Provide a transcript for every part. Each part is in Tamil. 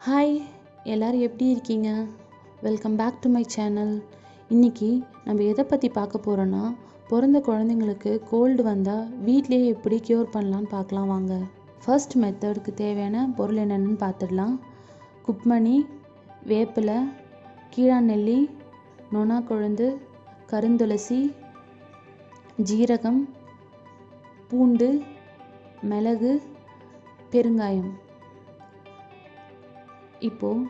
ஹாய் எல்லோரும் எப்படி இருக்கீங்க welcome back to my channel இன்றைக்கி நம்ம எதை பற்றி பார்க்க போகிறோன்னா பிறந்த குழந்தைங்களுக்கு கோல்டு வந்தால் வீட்டிலேயே எப்படி க்யூர் பண்ணலான்னு பார்க்கலாம் வாங்க ஃபர்ஸ்ட் மெத்தடுக்கு தேவையான பொருள் என்னென்னு பார்த்துடலாம் குப்மணி வேப்பிலை கீழாநெல்லி நொனா கொழுந்து கருந்துளசி ஜீரகம் பூண்டு மிளகு பெருங்காயம் இப்போது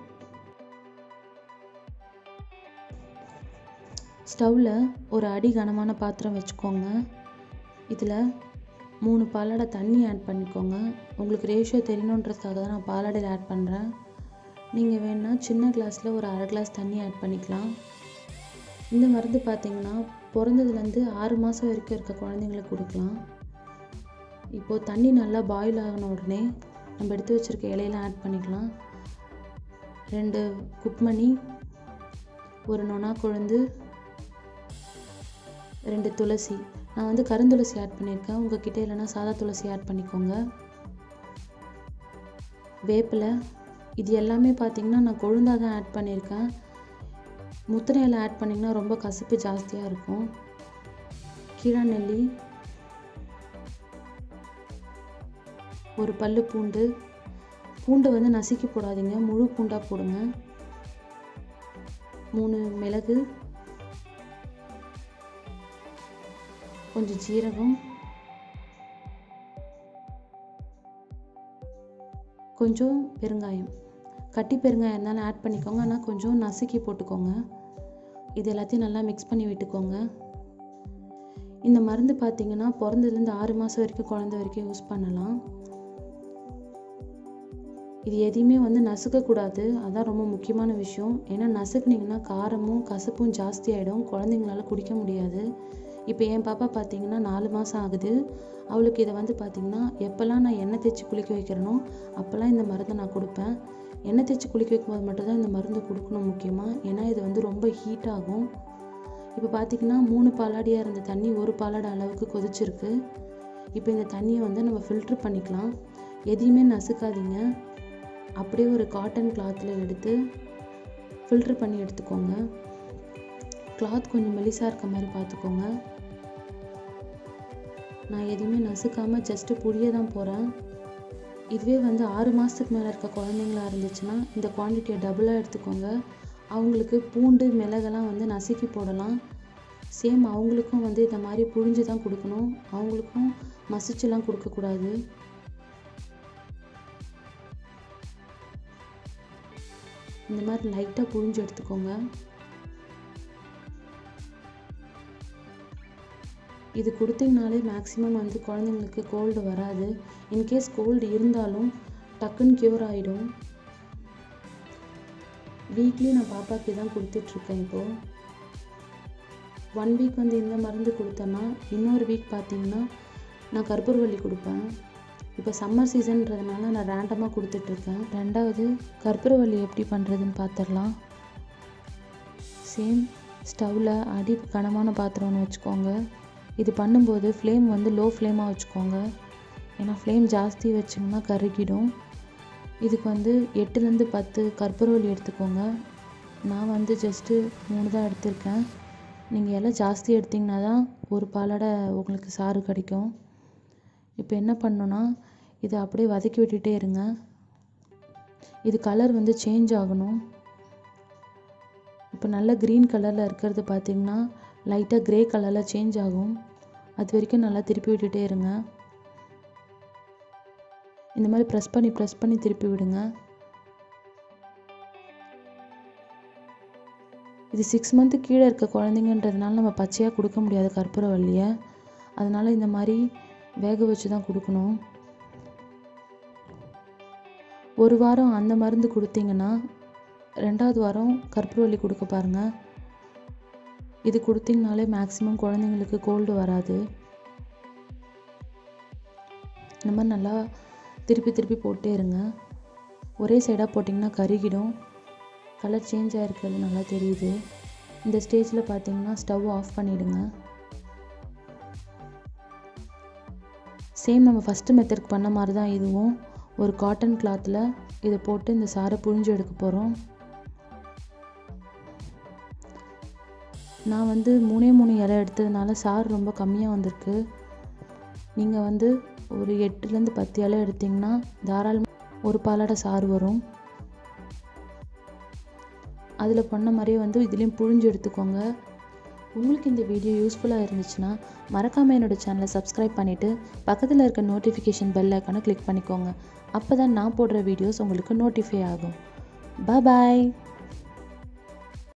ஸ்டவ்வில் ஒரு அடி கனமான பாத்திரம் வச்சுக்கோங்க இதில் மூணு பாலாடை தண்ணி ஆட் பண்ணிக்கோங்க உங்களுக்கு ரேஷியோ தெரியணுன்றதுக்காக தான் நான் பாலாடையில் ஆட் பண்ணுறேன் நீங்கள் வேணால் சின்ன கிளாஸில் ஒரு அரை கிளாஸ் தண்ணி ஆட் பண்ணிக்கலாம் இந்த மருந்து பார்த்தீங்கன்னா பிறந்ததுலேருந்து ஆறு மாதம் வரைக்கும் இருக்க குழந்தைங்களுக்கு கொடுக்கலாம் இப்போது தண்ணி நல்லா பாயில் ஆகின உடனே நம்ம எடுத்து வச்சுருக்க இலையெல்லாம் ஆட் பண்ணிக்கலாம் ரெண்டு குப்மணி ஒரு நொனா கொழுந்து ரெண்டு துளசி நான் வந்து கருந்துளசி ஆட் பண்ணியிருக்கேன் உங்கள் கிட்டே இல்லைன்னா சாதா துளசி ஆட் பண்ணிக்கோங்க வேப்பிலை இது எல்லாமே பார்த்திங்கன்னா நான் கொழுந்தாக தான் ஆட் பண்ணியிருக்கேன் முத்திரை இலை ஆட் பண்ணிங்கன்னா ரொம்ப கசப்பு ஜாஸ்தியாக இருக்கும் கீழாநெல்லி ஒரு பல்லு பூண்டு பூண்டை வந்து நசுக்கி போடாதீங்க முழு பூண்டாக போடுங்க மூணு மிளகு கொஞ்சம் ஜீரகம் கொஞ்சம் பெருங்காயம் கட்டி பெருங்காயம் இருந்தாலும் ஆட் பண்ணிக்கோங்க ஆனால் கொஞ்சம் நசுக்கி போட்டுக்கோங்க இது எல்லாத்தையும் நல்லா மிக்ஸ் பண்ணி விட்டுக்கோங்க இந்த மருந்து பார்த்தீங்கன்னா பிறந்ததுலேருந்து ஆறு மாதம் வரைக்கும் குழந்த வரைக்கும் யூஸ் பண்ணலாம் இது எதையுமே வந்து நசுக்கக்கூடாது அதான் ரொம்ப முக்கியமான விஷயம் ஏன்னா நசுக்குனிங்கன்னா காரமும் கசப்பும் ஜாஸ்தி ஆகிடும் குழந்தைங்களால குடிக்க முடியாது இப்போ என் பாப்பா பார்த்தீங்கன்னா நாலு மாதம் ஆகுது அவளுக்கு இதை வந்து பார்த்திங்கன்னா எப்போல்லாம் நான் எண்ணெய் தேய்ச்சி குளிக்க வைக்கிறேனோ அப்போல்லாம் இந்த மருந்தை நான் கொடுப்பேன் எண்ணெய் தேய்ச்சி குளிக்க வைக்கும்போது மட்டும்தான் இந்த மருந்து கொடுக்கணும் முக்கியமாக ஏன்னா இது வந்து ரொம்ப ஹீட் ஆகும் இப்போ பார்த்திங்கன்னா மூணு பாலாடியாக இருந்த தண்ணி ஒரு பாலாடை அளவுக்கு கொதிச்சிருக்கு இப்போ இந்த தண்ணியை வந்து நம்ம ஃபில்ட்ரு பண்ணிக்கலாம் எதையுமே நசுக்காதீங்க அப்படியே ஒரு காட்டன் கிளாத்தில் எடுத்து ஃபில்ட்ரு பண்ணி எடுத்துக்கோங்க கிளாத் கொஞ்சம் மெலிசாக இருக்க மாதிரி பார்த்துக்கோங்க நான் எதுவுமே நசுக்காமல் ஜஸ்ட்டு புளிய தான் போகிறேன் இதுவே வந்து ஆறு மாதத்துக்கு மேலே இருக்க குழந்தைங்களா இருந்துச்சுன்னா இந்த குவான்டிட்டியை டபுளாக எடுத்துக்கோங்க அவங்களுக்கு பூண்டு மிளகெல்லாம் வந்து நசுக்கி போடலாம் சேம் அவங்களுக்கும் வந்து இந்த மாதிரி புழிஞ்சு தான் கொடுக்கணும் அவங்களுக்கும் மசிச்சுலாம் கொடுக்கக்கூடாது இந்த மாதிரி லைட்டாக புழிஞ்சு எடுத்துக்கோங்க இது கொடுத்தீங்கனாலே மேக்ஸிமம் வந்து குழந்தைங்களுக்கு கோல்டு வராது இன்கேஸ் கோல்டு இருந்தாலும் டக்குன்னு க்யூர் ஆகிடும் வீக்லி நான் பாப்பாக்கு தான் கொடுத்துட்ருக்கேன் இப்போது ஒன் வீக் வந்து இந்த மருந்து கொடுத்தேன்னா இன்னொரு வீக் பார்த்தீங்கன்னா நான் கற்பூரவள்ளி கொடுப்பேன் இப்போ சம்மர் சீசன்றதுனால நான் ரேண்டமாக கொடுத்துட்ருக்கேன் ரெண்டாவது கற்பூரவள்ளி எப்படி பண்ணுறதுன்னு பார்த்துடலாம் சேம் ஸ்டவ்வில் அடி கனமான பாத்திரம் ஒன்று வச்சுக்கோங்க இது பண்ணும்போது ஃப்ளேம் வந்து லோ ஃப்ளேமாக வச்சுக்கோங்க ஏன்னா ஃப்ளேம் ஜாஸ்தி வச்சிங்கன்னா கருகிடும் இதுக்கு வந்து எட்டுலேருந்து பத்து கற்பூரவள்ளி எடுத்துக்கோங்க நான் வந்து ஜஸ்ட்டு மூணு தான் எடுத்திருக்கேன் நீங்கள் எல்லாம் ஜாஸ்தி எடுத்திங்கன்னா தான் ஒரு பாலாடை உங்களுக்கு சாறு கிடைக்கும் இப்போ என்ன பண்ணணுன்னா இதை அப்படியே வதக்கி விட்டுட்டே இருங்க இது கலர் வந்து சேஞ்ச் ஆகணும் இப்போ நல்ல க்ரீன் கலரில் இருக்கிறது பார்த்திங்கன்னா லைட்டாக க்ரே கலரில் சேஞ்ச் ஆகும் அது வரைக்கும் நல்லா திருப்பி விட்டுட்டே இருங்க இந்த மாதிரி ப்ரெஸ் பண்ணி ப்ரெஸ் பண்ணி திருப்பி விடுங்க இது சிக்ஸ் மந்த்து கீழே இருக்க குழந்தைங்கன்றதுனால நம்ம பச்சையாக கொடுக்க முடியாது கற்பூரவல்லியை அதனால் இந்த மாதிரி வேக வச்சு தான் கொடுக்கணும் ஒரு வாரம் அந்த மருந்து கொடுத்தீங்கன்னா ரெண்டாவது வாரம் கற்பூரவல்லி கொடுக்க பாருங்கள் இது கொடுத்தீங்கனாலே மேக்ஸிமம் குழந்தைங்களுக்கு கோல்டு வராது இந்த மாதிரி நல்லா திருப்பி திருப்பி போட்டே இருங்க ஒரே சைடாக போட்டிங்கன்னா கருகிடும் கலர் சேஞ்ச் ஆகிருக்கிறது நல்லா தெரியுது இந்த ஸ்டேஜில் பார்த்தீங்கன்னா ஸ்டவ் ஆஃப் பண்ணிவிடுங்க சேம் நம்ம ஃபஸ்ட்டு மெத்தட்க்கு பண்ண மாதிரி தான் இதுவும் ஒரு காட்டன் கிளாத்தில் இதை போட்டு இந்த சாறை புழிஞ்சு எடுக்க போகிறோம் நான் வந்து மூணே மூணு இலை எடுத்ததுனால சாறு ரொம்ப கம்மியாக வந்திருக்கு நீங்கள் வந்து ஒரு எட்டுலேருந்து பத்து இலை எடுத்திங்கன்னா தாராளமாக ஒரு பாலாட சாறு வரும் அதில் பண்ண மாதிரியே வந்து இதுலேயும் புழிஞ்சு எடுத்துக்கோங்க உங்களுக்கு இந்த வீடியோ யூஸ்ஃபுல்லாக இருந்துச்சுன்னா மறக்காமல் என்னோடய சேனலை சப்ஸ்கிரைப் பண்ணிவிட்டு பக்கத்தில் இருக்க நோட்டிஃபிகேஷன் பெல் ஐக்கானை கிளிக் பண்ணிக்கோங்க அப்போ தான் நான் போடுற வீடியோஸ் உங்களுக்கு நோட்டிஃபை ஆகும் பாய்